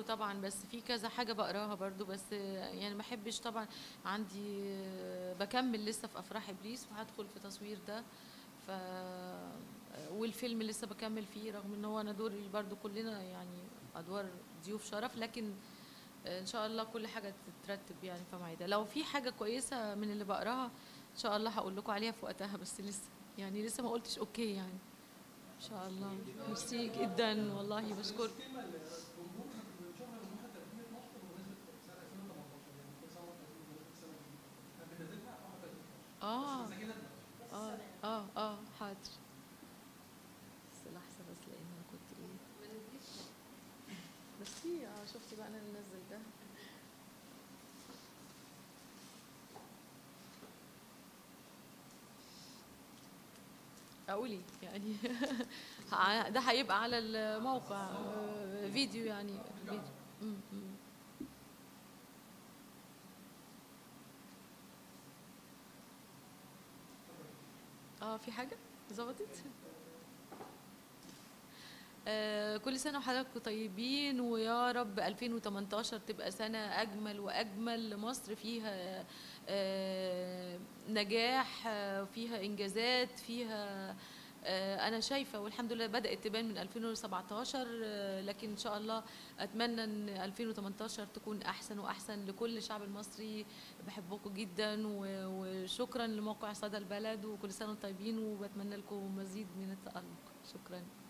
طبعا بس في كذا حاجه بقراها برضو بس يعني ما بحبش طبعا عندي بكمل لسه في افراح ابليس وهدخل في تصوير ده ف والفيلم لسه بكمل فيه رغم ان هو انا دوري برضو كلنا يعني ادوار ضيوف شرف لكن ان شاء الله كل حاجه تترتب يعني في ميعادها لو في حاجه كويسه من اللي بقراها ان شاء الله هقول لكم عليها في وقتها بس لسه يعني لسه ما قلتش اوكي يعني ان شاء الله ميرسي جدا والله بشكرك اه اه اه اه حاضر بس لحظه بس لان انا كنت ايه بس في اه شفتي بقى انا اللي نزل ده اقولي يعني ده هيبقى على الموقع آه، فيديو يعني فيديو م- م. اه في حاجة ظبطت آه كل سنة وحضراتكم طيبين ويا رب 2018 تبقى سنة أجمل وأجمل لمصر فيها آه نجاح آه، فيها إنجازات فيها آه، أنا شايفة والحمد لله بدأت تبان من 2017 آه، لكن إن شاء الله أتمنى إن 2018 تكون أحسن وأحسن لكل الشعب المصري بحبكم جدا و- وشكرا لموقع صدى البلد وكل سنة وانتم طيبين وبتمنى لكم مزيد من التألق شكرا